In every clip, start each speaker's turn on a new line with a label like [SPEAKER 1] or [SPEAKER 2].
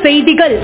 [SPEAKER 1] செய்திகள்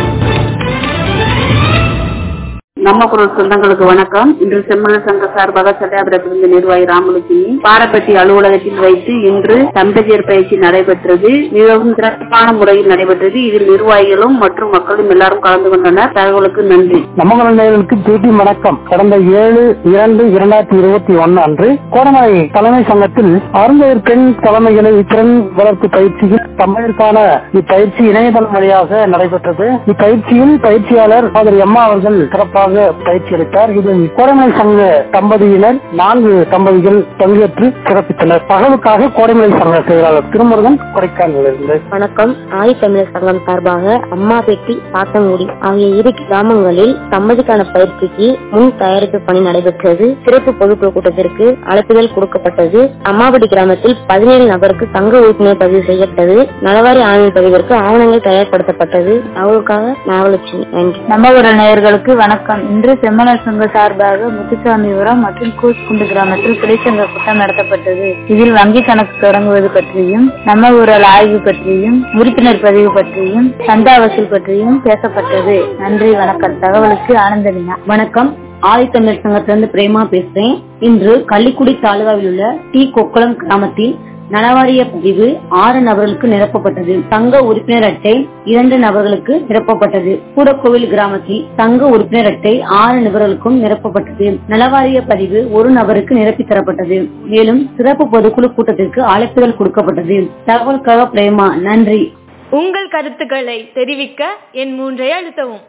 [SPEAKER 2] நம்ம குரல் சொந்தங்களுக்கு வணக்கம் இன்று செம்மல சங்க சார்பாக சட்டயாபுரத்திலிருந்து நிர்வாகி ராமலட்சுமி பாரப்பட்டி அலுவலகத்தில் வைத்து இன்று தம்பதியர் பயிற்சி நடைபெற்றது மிகவும் சிறப்பான முறையில் நடைபெற்றது இதில் நிர்வாகிகளும் மற்றும் மக்களும் எல்லாரும் கலந்து கொண்டனர் தகவலுக்கு நன்றி
[SPEAKER 3] நமகர நேயர்களுக்கு ஜேபி வணக்கம் கடந்த ஏழு இரண்டு இரண்டாயிரத்தி இருபத்தி ஒன்னு அன்று கோடமலை தலைமை சங்கத்தில் அருந்ததிர் பெண் தலைமைகளை திறன் வளர்ப்பு பயிற்சியில் தமிழுக்கான இப்பயிற்சி இணையதளம் வழியாக நடைபெற்றது இப்பயிற்சியில் பயிற்சியாளர் ஃபாதர் எம்மா அவர்கள் சிறப்பாக பயிற்சி அளித்தார் இதில் கோடைமலை சங்க தம்பதியினர் நான்கு தம்பதிகள் பங்கேற்று சிறப்பித்தனர் தகவலுக்காக கோடைமலை சங்க செயலாளர் திருமுருகன் கொடைக்கானலிருந்து
[SPEAKER 4] வணக்கம் ஆதித்தமிழர் சங்கம் சார்பாக அம்மாபேட்டி சாத்தங்குடி ஆகிய இரு கிராமங்களில் சம்மதிக்கான பயிற்சிக்கு முன் தயாரிப்பு பணி நடைபெற்றது சிறப்பு பொதுக்குழு கூட்டத்திற்கு அழைப்புதல் கொடுக்கப்பட்டது அம்மாபேட்டி கிராமத்தில் பதினேழு நபருக்கு சங்க உறுப்பினர் பதிவு செய்யப்பட்டது நலவாரி ஆணைய பதிவிற்கு ஆவணங்கள் தயார்படுத்தப்பட்டது அவர்களுக்காக நாகலட்சுமி நன்றி
[SPEAKER 5] நம்பகுர நேயர்களுக்கு வணக்கம் இன்று செம்மலர் சங்க சார்பாக முத்துசாமிபுரம் மற்றும் கூஸ்குண்டு கிராமத்தில் கிளைச்சங்க கூட்டம் நடத்தப்பட்டது இதில் வங்கி கணக்கு தொடங்குவது பற்றியும் நம்ம ஊரல் ஆய்வு பற்றியும் உறுப்பினர் பதிவு பற்றியும் சந்தா வசூல் பற்றியும் பேசப்பட்டது நன்றி வணக்கம் தகவலுக்கு ஆனந்தனியா
[SPEAKER 6] வணக்கம் ஆதித்தமிழர் சங்கத்திலிருந்து பிரேமா பேசுறேன் இன்று கள்ளிக்குடி தாலுகாவில் உள்ள டி கொக்குளம் கிராமத்தில் நலவாரிய பதிவு ஆறு நபர்களுக்கு நிரப்பப்பட்டது சங்க உறுப்பினர் அட்டை இரண்டு நபர்களுக்கு நிரப்பப்பட்டது கூடக்கோவில் கிராமத்தில் சங்க உறுப்பினர் அட்டை ஆறு நபர்களுக்கும் நிரப்பப்பட்டது நலவாரிய பதிவு ஒரு நபருக்கு நிரப்பி தரப்பட்டது மேலும் சிறப்பு பொதுக்குழு கூட்டத்திற்கு அழைப்புதல் கொடுக்கப்பட்டது தகவலுக்காக பிரேமா நன்றி
[SPEAKER 1] உங்கள் கருத்துக்களை தெரிவிக்க என் மூன்றை அழுத்தவும்